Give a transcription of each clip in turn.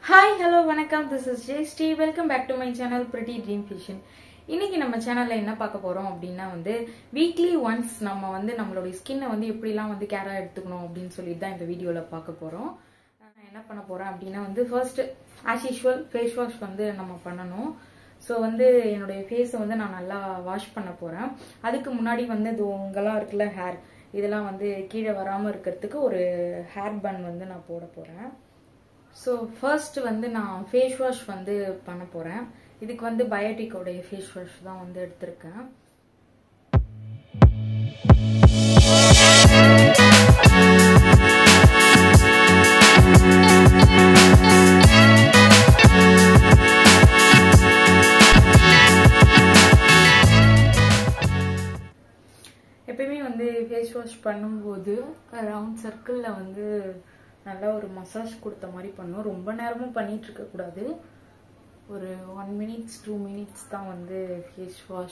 hi hello வணக்கம் this is Jayshree welcome back to my channel pretty dream fashion இன்னைக்கு நம்ம சேனல்ல என்ன பார்க்க போறோம் அப்படின்னா வந்து வீக்லி ஒன்ஸ் நம்ம வந்து நம்மளுடைய ஸ்கின்னை வந்து எப்படிலாம் வந்து கேரா எடுத்துக்கணும் அப்படின்னு சொல்லிட்டு தான் இந்த வீடியோல பார்க்க போறோம் நான் என்ன பண்ண போறேன் அப்படின்னா வந்து first as usual face wash வந்து நம்ம பண்ணணும் ஸோ வந்து என்னுடைய ஃபேஸை வந்து நான் நல்லா வாஷ் பண்ண போறேன் அதுக்கு முன்னாடி வந்து இது உங்கெல்லாம் இருக்குல்ல ஹேர் இதெல்லாம் வந்து கீழே வராமல் இருக்கிறதுக்கு ஒரு ஹேர் பன் வந்து நான் போட போறேன் ஸோ ஃபர்ஸ்ட் வந்து நான் ஃபேஸ் வாஷ் வந்து பண்ண போகிறேன் இதுக்கு வந்து பயோட்டிக்கோடைய ஃபேஸ் வாஷ் தான் வந்து எடுத்திருக்கேன் எப்பயுமே வந்து ஃபேஸ் வாஷ் பண்ணும்போது ரவுண்ட் சர்க்கிளில் வந்து நல்லா ஒரு மசாஜ் கொடுத்த மாதிரி பண்ணும் ரொம்ப நேரமும் பண்ணிட்டு இருக்க கூடாது ஒரு ஒன் மினிட்ஸ் டூ மினிட்ஸ் தான் வந்து ஃபேஸ் வாஷ்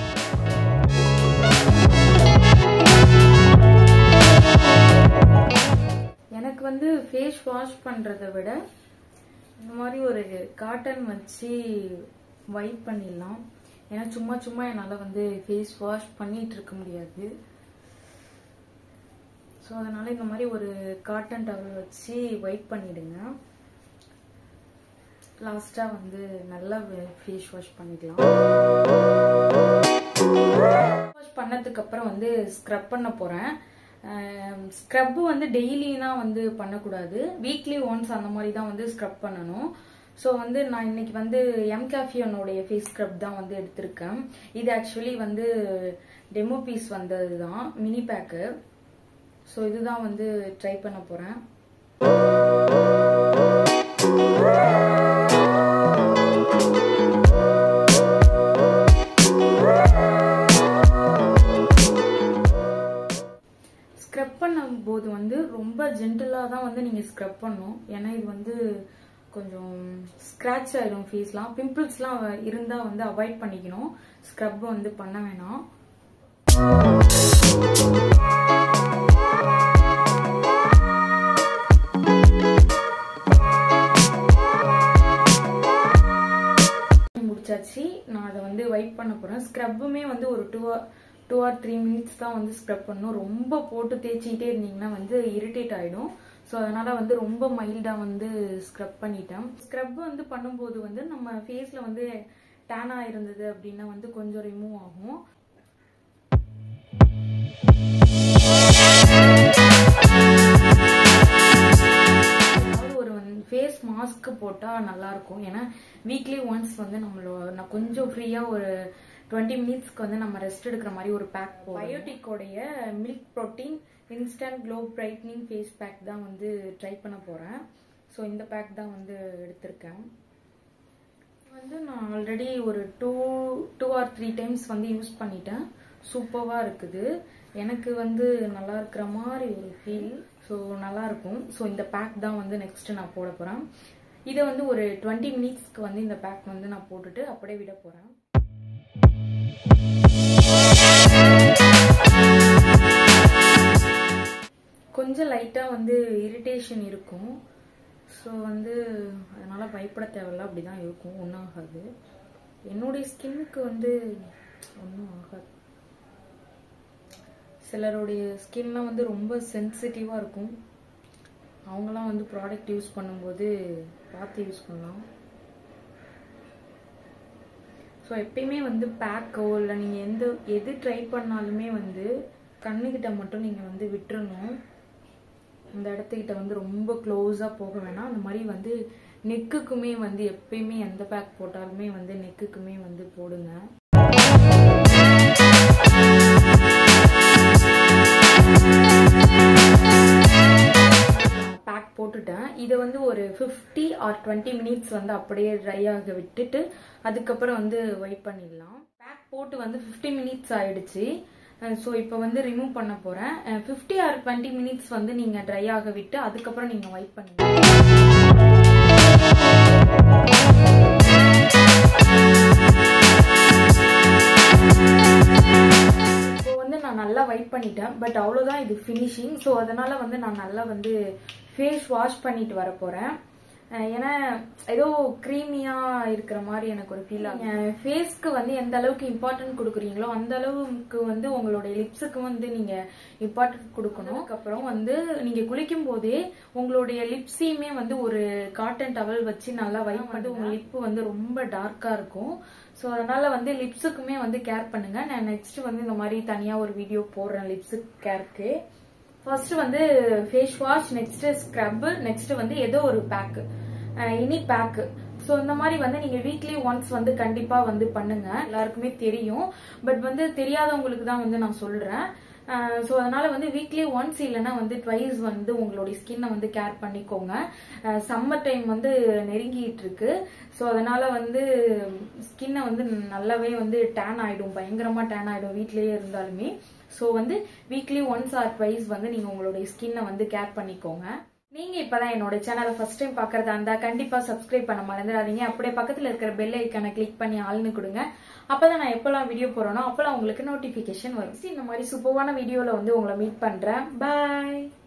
எனக்கு வந்து ஃபேஸ் வாஷ் பண்ணுறதை விட இந்த மாதிரி ஒரு காட்டன் வச்சு வைப் பண்ணிடலாம் ஏன்னா சும்மா சும்மா என்னால் வந்து ஃபேஸ் வாஷ் பண்ணிட்டு இருக்க முடியாது ஸோ அதனால இந்த மாதிரி ஒரு காட்டன் டவல் வச்சு வைப் பண்ணிடுங்க லாஸ்ட்டாக வந்து நல்லா ஃபேஸ் வாஷ் பண்ணிக்கலாம் வாஷ் பண்ணதுக்கு அப்புறம் வந்து ஸ்க்ரப் பண்ண போகிறேன் ஸ்க்ரப் வந்து டெய்லிலாம் வந்து பண்ணக்கூடாது வீக்லி ஒன்ஸ் அந்த மாதிரி தான் வந்து ஸ்க்ரப் பண்ணணும் ஸோ வந்து நான் இன்னைக்கு வந்து எம் கேஃபியோனுடைய ஃபேஸ் ஸ்க்ரப் தான் வந்து எடுத்திருக்கேன் இது ஆக்சுவலி வந்து டெமோ பீஸ் வந்தது தான் மினி பேக்கு ஸோ இதுதான் வந்து ட்ரை பண்ண போகிறேன் ஸ்க்ரப் பண்ணும்போது வந்து ரொம்ப ஜென்டிலாக தான் வந்து நீங்கள் ஸ்க்ரப் பண்ணணும் ஏன்னா இது வந்து கொஞ்சம் ஸ்க்ராட்ச் ஆயிடும் ஃபேஸ்லாம் பிம்பிள்ஸ்லாம் இருந்தால் வந்து அவாய்ட் பண்ணிக்கணும் ஸ்க்ரப் வந்து பண்ண வேணாம் முடிச்சாச்சு நான் அதை வந்து வைப் பண்ண போகிறேன் ஸ்க்ரப்புமே வந்து ஒரு two two or three minutes தான் வந்து ஸ்க்ரப் பண்ணணும் ரொம்ப போட்டு தேய்ச்சிக்கிட்டே இருந்தீங்கன்னா வந்து இரிட்டேட் ஆகிடும் ஸோ அதனால் வந்து ரொம்ப மைல்டாக வந்து ஸ்க்ரப் பண்ணிட்டேன் ஸ்க்ரப் வந்து பண்ணும்போது வந்து நம்ம ஃபேஸில் வந்து டேனாக இருந்தது அப்படின்னா வந்து கொஞ்சம் ரிமூவ் ஆகும் ஒரு ஃபேஸ் மாஸ்க் போட்டால் நல்லாயிருக்கும் ஏன்னா வீக்லி ஒன்ஸ் வந்து நம்மளோட நான் கொஞ்சம் ஃப்ரீயாக ஒரு டுவெண்ட்டி மினிட்ஸ்க்கு வந்து நம்ம ரெஸ்ட் எடுக்கிற மாதிரி ஒரு பேக் பயோட்டிக்கோடைய milk protein instant glow brightening face pack தான் வந்து ட்ரை பண்ண போகிறேன் ஸோ இந்த பேக் தான் வந்து எடுத்திருக்கேன் வந்து நான் ஆல்ரெடி ஒரு two two or three times வந்து யூஸ் பண்ணிட்டேன் சூப்பராக இருக்குது எனக்கு வந்து நல்லா இருக்கிற மாதிரி ஒரு ஃபீல் ஸோ நல்லாயிருக்கும் ஸோ இந்த பேக் தான் வந்து நெக்ஸ்ட்டு நான் போட போகிறேன் இதை வந்து ஒரு டுவெண்ட்டி மினிட்ஸ்க்கு வந்து இந்த பேக் வந்து நான் போட்டுட்டு அப்படியே விட போகிறேன் கொஞ்சம் லைட்டாக வந்து இரிட்டேஷன் இருக்கும் ஸோ வந்து அதனால் பயப்பட தேவையில்ல அப்படி தான் இருக்கும் ஒன்றும் ஆகாது என்னுடைய ஸ்கின்னுக்கு வந்து ஒன்றும் ஆகாது சிலருடைய ஸ்கின்லாம் வந்து ரொம்ப சென்சிட்டிவாக இருக்கும் அவங்களாம் வந்து ப்ராடக்ட் யூஸ் பண்ணும்போது பார்த்து யூஸ் பண்ணலாம் ஸோ எப்பயுமே வந்து பேக்கோ இல்லை நீங்கள் எந்த எது ட்ரை பண்ணாலுமே வந்து கண்ணுக்கிட்ட மட்டும் நீங்கள் வந்து விட்டுறணும் இந்த இடத்துக்கிட்ட வந்து ரொம்ப க்ளோஸாக போக வேணாம் அந்த மாதிரி வந்து நெக்குக்குமே வந்து எப்பயுமே எந்த பேக் போட்டாலுமே வந்து நெக்குக்குமே வந்து போடுங்க பேக் போட்டுட்டேன் இதை வந்து ஒரு ஃபிஃப்டி ஆர் டுவெண்ட்டி மினிட்ஸ் வந்து அப்படியே ட்ரை ஆக விட்டுட்டு அதுக்கப்புறம் வந்து வைப் பண்ணிடலாம் பேக் போட்டு வந்து ஃபிஃப்டி மினிட்ஸ் ஆயிடுச்சு ஸோ இப்போ வந்து ரிமூவ் பண்ண போகிறேன் ஃபிஃப்டி ஆர் டுவெண்ட்டி மினிட்ஸ் வந்து நீங்கள் ட்ரை ஆக விட்டு அதுக்கப்புறம் நீங்கள் வைப் பண்ணுங்க இப்போ வந்து நான் நல்லா வைப் பண்ணிட்டேன் பட் அவ்வளோதான் இது ஃபினிஷிங் ஸோ அதனால வந்து நான் நல்லா வந்து ஃபேஸ் வாஷ் பண்ணிட்டு வர போகிறேன் அஹ் ஏன்னா ஏதோ க்ரீமியா இருக்கிற மாதிரி எனக்கு ஒரு ஃபீல் ஆகும் ஃபேஸ்க்கு வந்து எந்த அளவுக்கு இம்பார்ட்டன்ட் கொடுக்குறீங்களோ அந்த அளவுக்கு வந்து உங்களுடைய லிப்ஸுக்கு வந்து நீங்க இம்பார்ட்டன்ட் கொடுக்கணும் அதுக்கப்புறம் வந்து நீங்க குளிக்கும் போதே உங்களுடைய லிப்ஸையுமே வந்து ஒரு காட்டன் டவல் வச்சு நல்லா வைப் பண்ணி உங்க லிப்பு வந்து ரொம்ப டார்க்கா இருக்கும் ஸோ அதனால வந்து லிப்ஸுக்குமே வந்து கேர் பண்ணுங்க நான் நெக்ஸ்ட் வந்து இந்த மாதிரி தனியா ஒரு வீடியோ போடுறேன் லிப்ஸு கேருக்கு ஃபர்ஸ்ட் வந்து face wash next scrub next வந்து ஏதோ ஒரு பேக்கு இனி பேக்கு ஸோ இந்த மாதிரி வந்து நீங்க வீக்லி ஒன்ஸ் வந்து கண்டிப்பா வந்து பண்ணுங்க எல்லாருக்குமே தெரியும் பட் வந்து தெரியாதவங்களுக்கு தான் வந்து நான் சொல்றேன் ஸோ அதனால வந்து வீக்லி ஒன்ஸ் இல்லைன்னா வந்து ட்வைஸ் வந்து உங்களுடைய ஸ்கின்னை வந்து கேர் பண்ணிக்கோங்க சம்மர் டைம் வந்து நெருங்கிட்டு இருக்கு ஸோ அதனால வந்து ஸ்கின்னை வந்து நல்லாவே வந்து டேன் ஆயிடும் பயங்கரமா டேன் ஆயிடும் வீட்லயே இருந்தாலுமே ஸோ வந்து வீக்லி ஒன்ஸ் ஆர் ட்வைஸ் வந்து நீங்க உங்களுடைய ஸ்கின்னை வந்து கேர் பண்ணிக்கோங்க நீங்க இப்பதான் என்னோட சேனலை ஃபர்ஸ்ட் டைம் பாக்குறதா இருந்தா கண்டிப்பா சப்ஸ்கிரைப் பண்ண மறந்துடாதீங்க அப்படியே பக்கத்துல இருக்கிற பெல் ஐக்கானை கிளிக் பண்ணி ஆள்னு கொடுங்க அப்பதான் நான் எப்பெல்லாம் வீடியோ போறேனோ அப்பெல்லாம் உங்களுக்கு நோட்டிபிகேஷன் வரும் இந்த மாதிரி சூப்பரான வீடியோல வந்து உங்களை மீட் பண்றேன் பாய்